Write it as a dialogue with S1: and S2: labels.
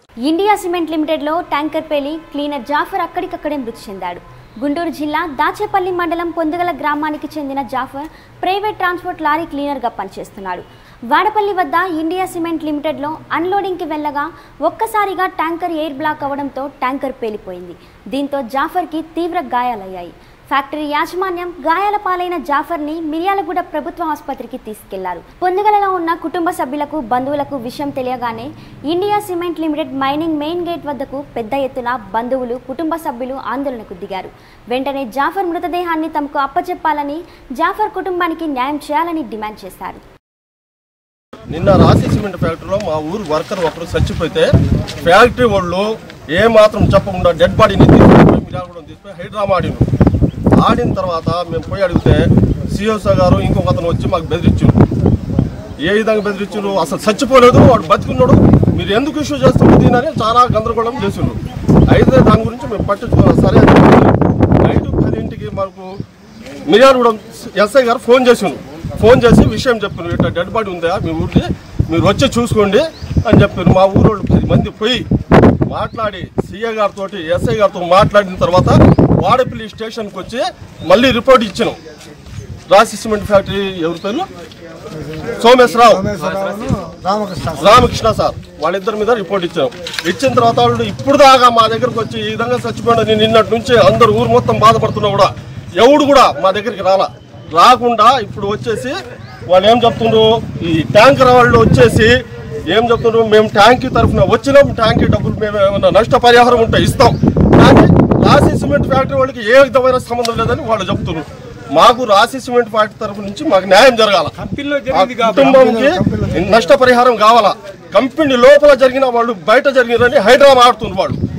S1: India cement లిమిటెడ్లో tanker పేలి cleaner Jafar అక్కడికక్కడే మృతి చెందాడు గుంటూరు జిల్లా దాచేపల్లి మండలం పొందుగల గ్రామానికి చెందిన జాఫర్ ప్రైవేట్ ట్రాన్స్పోర్ట్ లారీ క్లీనర్గా పనిచేస్తున్నాడు వాడపల్లి వద్ద ఇండియా సిమెంట్ లిమిటెడ్లో అన్లోడింగ్కి వెళ్ళగా ఒక్కసారిగా ట్యాంకర్ ఎయిర్ బ్లాక్ అవడంతో ట్యాంకర్ పేలిపోయింది దీంతో జాఫర్కి తీవ్ర గాయాలయ్యాయి ఫ్యాక్టరీ యాజమాన్యం గాయాల పాలైన జాఫర్ని మిర్యాలగూడ ప్రభుత్వ ఆసుపత్రికి తీసుకెళ్లారు పొందుగలలో ఉన్న కుటుంబ సభ్యులకు బంధువులకు విషయం తెలియగానే India cement limited mining main gate వద్దకు పెద్ద ఎత్తున బంధువులు కుటుంబ సభ్యులు ఆందోళనకు దిగారు వెంటనే జాఫర్ మృతదేహాన్ని తమకు అప్పచెప్పాలని జాఫర్ కుటుంబానికి న్యాయం చేయాలని డిమాండ్ చేశారు
S2: నిన్న రాశి సిమెంట్ ఫ్యాక్టరీలో మా ఊరు వర్కర్ ఒకరు చచ్చిపోతే ఫ్యాక్టరీ వాళ్ళు ఏ మాత్రం చెప్పకుండా డెడ్ బాడీని తీసుకుని మిర్యాలగూడెం తీసుకుని హైడ్రామా ఆడిను ఆడిన తర్వాత మేము పోయి అడిగితే సిఓసా గారు ఇంకొక అతను వచ్చి మాకు బెదిరించారు ఏ విధంగా బెదిరించారు అసలు చచ్చిపోలేదు వాడు బతికున్నాడు మీరు ఎందుకు ఇష్యూ చేస్తున్నారు దీనని చాలా గందరగోళం చేసిండు అయితే దాని గురించి మేము పట్టించుకోవాలి సరే అని చెప్పి నైట్ పదింటికి మాకు మిర్యాలగూడెం ఎస్ఐ గారు ఫోన్ చేసిండు ఫోన్ చేసి విషయం చెప్పారు ఇట్లా డెడ్ బాడీ ఉందా మీ ఊరికి మీరు వచ్చి చూసుకోండి అని చెప్పారు మా ఊరోళ్ళు పది మంది పోయి మాట్లాడి సీఏ గారితో ఎస్ఐ గారితో మాట్లాడిన తర్వాత వాడపల్లి స్టేషన్కి వచ్చి మళ్ళీ రిపోర్ట్ ఇచ్చినాం రాసి సిమెంట్ ఫ్యాక్టరీ ఎవరి పేరు సోమేశ్వరరావు
S3: రామకృష్ణ
S2: రామకృష్ణ సార్ వాళ్ళిద్దరి మీద రిపోర్ట్ ఇచ్చాం ఇచ్చిన తర్వాత వాళ్ళు ఇప్పుడు దాకా మా దగ్గరకు వచ్చి ఈ విధంగా చచ్చిపోయిన నిన్నటి నుంచి అందరు ఊరు మొత్తం బాధపడుతున్నా కూడా ఎవడు కూడా మా దగ్గరికి రాలా రాకుండా ఇప్పుడు వచ్చేసి వాళ్ళు ఏం చెప్తుండ్రు ఈ ట్యాంకర్ వాళ్ళు వచ్చేసి ఏం చెప్తుండ్రు మేము ట్యాంకీ తరఫున వచ్చినాం ట్యాంకీ డబ్బులు మేము ఏమైనా నష్టపరిహారం ఉంటే ఇస్తాం కానీ రాశి సిమెంట్ ఫ్యాక్టరీ వాళ్ళకి ఏ విధమైన సంబంధం లేదని వాళ్ళు చెప్తున్నారు మాకు రాశి సిమెంట్ ఫ్యాక్టరీ తరఫు నుంచి మాకు న్యాయం జరగాల ఆ కుటుంబంకి నష్టపరిహారం కావాలా కంపెనీ లోపల జరిగిన వాళ్ళు బయట జరిగినని హైదరాబాద్ ఆడుతున్నారు వాళ్ళు